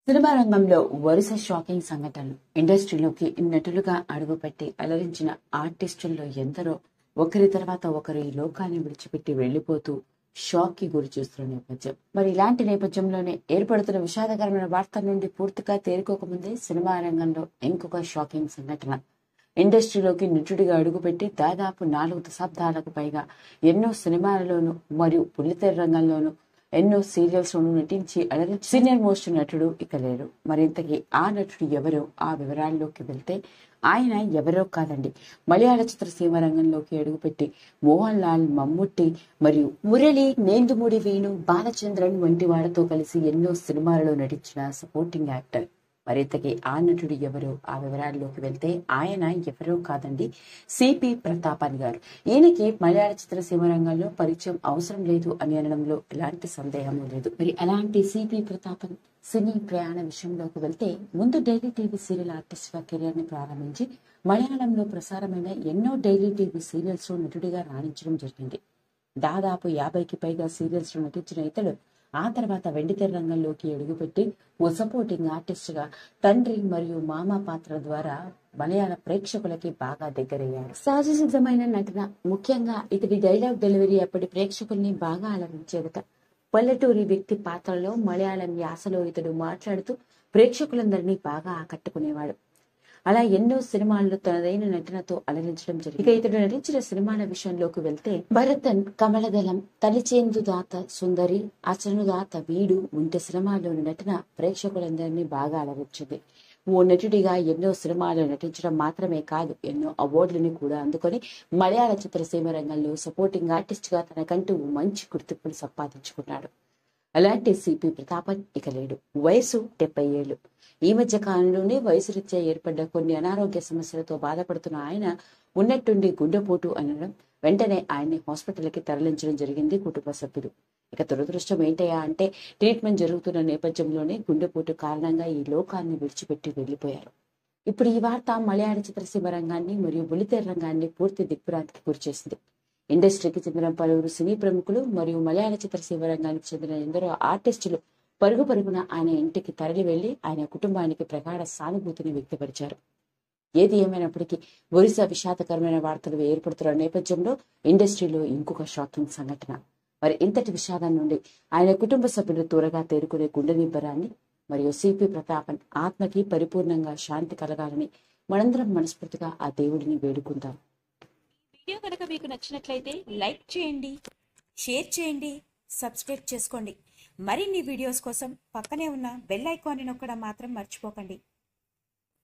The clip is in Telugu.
సినిమా రంగంలో వరుస షాకింగ్ సంఘటనలు ఇండస్ట్రీలోకి నటులుగా అడుగుపెట్టి అలరించిన ఆర్టిస్టుల్లో ఎందరో ఒకరి తర్వాత ఒకరు ఈ లోకాన్ని విడిచిపెట్టి వెళ్లిపోతూ షాక్ కి గురి చేస్తున్న నేపథ్యం మరి ఇలాంటి నేపథ్యంలోనే ఏర్పడుతున్న విషాదకరమైన వార్త నుండి పూర్తిగా తేరుకోకముందే సినిమా రంగంలో ఇంకొక షాకింగ్ సంఘటన ఇండస్ట్రీలోకి నటుడిగా అడుగుపెట్టి దాదాపు నాలుగు దశాబ్దాలకు పైగా ఎన్నో సినిమాలలోనూ మరియు బుల్లితెర రంగంలోనూ ఎన్నో సీరియల్స్ లోనూ నటించి అలరించి సీనియర్ మోస్ట్ నటుడు ఇక లేరు మరింతకి ఆ నటుడు ఎవరో ఆ వివరాల్లోకి వెళ్తే ఆయన ఎవరో కాదండి మలయాళ చిత్రసీమ రంగంలోకి అడుగుపెట్టి మోహన్ లాల్ మమ్ముట్టి మరియు మురళి నేందుముడి వేణు బాలచంద్రన్ వంటి వారితో కలిసి ఎన్నో సినిమాలలో నటించిన సపోర్టింగ్ యాక్టర్ మరింతకి ఆ నటుడు ఎవరు ఆ వివరాల్లోకి వెళ్తే ఆయన ఎవరో కాదండి సిపి ప్రతాపన్ గారు ఈయనకి మలయాళ చిత్రసీమ రంగంలో పరిచయం అవసరం లేదు అని అనడంలో ఎలాంటి సందేహము లేదు మరి అలాంటి సిపి ప్రతాపన్ సినీ ప్రయాణ విషయంలోకి వెళ్తే ముందు డైలీ టీవీ సీరియల్ ఆర్టిస్ట్ గా కెరీర్ ని ప్రారంభించి మలయాళంలో ప్రసారమైన ఎన్నో డైలీ టీవీ సీరియల్స్ లో నటుడిగా రాణించడం జరిగింది దాదాపు యాభైకి పైగా సీరియల్స్ లో నటించిన ఇతడు ఆ తర్వాత వెండితెర రంగంలోకి అడుగుపెట్టి ఓ సపోర్టింగ్ ఆర్టిస్ట్ గా తండ్రి మరియు మామ పాత్ర ద్వారా మలయాళ ప్రేక్షకులకి బాగా దగ్గరయ్యాడు సహజ సిద్ధమైన నటన ముఖ్యంగా ఇతడి డైలాగ్ డెలివరీ అప్పటి ప్రేక్షకుల్ని బాగా అలరించేదట పల్లెటూరి వ్యక్తి పాత్రలో మలయాళం యాసలో ఇతడు మాట్లాడుతూ ప్రేక్షకులందరినీ బాగా ఆకట్టుకునేవాడు అలా ఎన్నో సినిమాల్లో తనదైన నటనతో అలరించడం జరిగింది ఇక ఇతడు నటించిన సినిమాల విషయంలోకి వెళ్తే భరతన్ కమలదళం తలిచేందుదాత సుందరి అచనుదాత వీడు వంటి సినిమాల్లోని నటన ప్రేక్షకులందరినీ బాగా అలరించింది ఓ నటుడిగా ఎన్నో సినిమాలు నటించడం మాత్రమే కాదు ఎన్నో అవార్డులను కూడా అందుకొని మలయాళ చిత్రసీమ రంగంలో సపోర్టింగ్ ఆర్టిస్ట్ గా తనకంటూ మంచి గుర్తింపును సంపాదించుకున్నాడు అలాంటి సిపి ప్రతాపన్ ఇక లేడు వయసు డెబ్బై ఏళ్ళు ఈ మధ్య కాలంలోనే వయసు రీత్యా ఏర్పడ్డ కొన్ని అనారోగ్య సమస్యలతో బాధపడుతున్న ఆయన ఉన్నట్టుండి గుండెపోటు అనడం వెంటనే ఆయన్ని హాస్పిటల్కి తరలించడం జరిగింది కుటుంబ సభ్యులు ఇక దురదృష్టం ఏంటయ్యా అంటే ట్రీట్మెంట్ జరుగుతున్న నేపథ్యంలోనే గుండెపోటు కారణంగా ఈ లోకాన్ని విడిచిపెట్టి వెళ్లిపోయారు ఇప్పుడు ఈ వార్త మలయాళ చిత్రసీమ రంగాన్ని మరియు బుల్లితెర రంగాన్ని పూర్తి దిగ్భ్రాంతికి గురిచేసింది ఇండస్ట్రీకి చెందిన పలువురు సినీ ప్రముఖులు మరియు మలయాళ చిత్రసీమ రంగానికి చెందిన ఎందరో ఆర్టిస్టులు పరుగు పరుగున ఆయన ఇంటికి తరలి వెళ్లి ఆయన కుటుంబానికి ప్రగాఢ సానుభూతిని వ్యక్తపరిచారు ఏది ఏమైనప్పటికీ ఒరిస్సా విషాదకరమైన వార్తలు ఏర్పడుతున్న నేపథ్యంలో ఇండస్ట్రీలో ఇంకొక షాకింగ్ సంఘటన మరి ఇంతటి విషాదం నుండి ఆయన కుటుంబ సభ్యులు త్వరగా తేరుకునే గుండె నింపరాన్ని మరియు సిపి ప్రతాపన్ ఆత్మకి పరిపూర్ణంగా శాంతి కలగాలని మనందరం మనస్ఫూర్తిగా ఆ దేవుడిని వేడుకుందాం వీడియో కనుక మీకు నచ్చినట్లయితే లైక్ చేయండి షేర్ చేయండి సబ్స్క్రైబ్ చేసుకోండి మరిన్ని వీడియోస్ కోసం పక్కనే ఉన్న బెల్ ఐకాన్ని నొక్కడం మాత్రం మర్చిపోకండి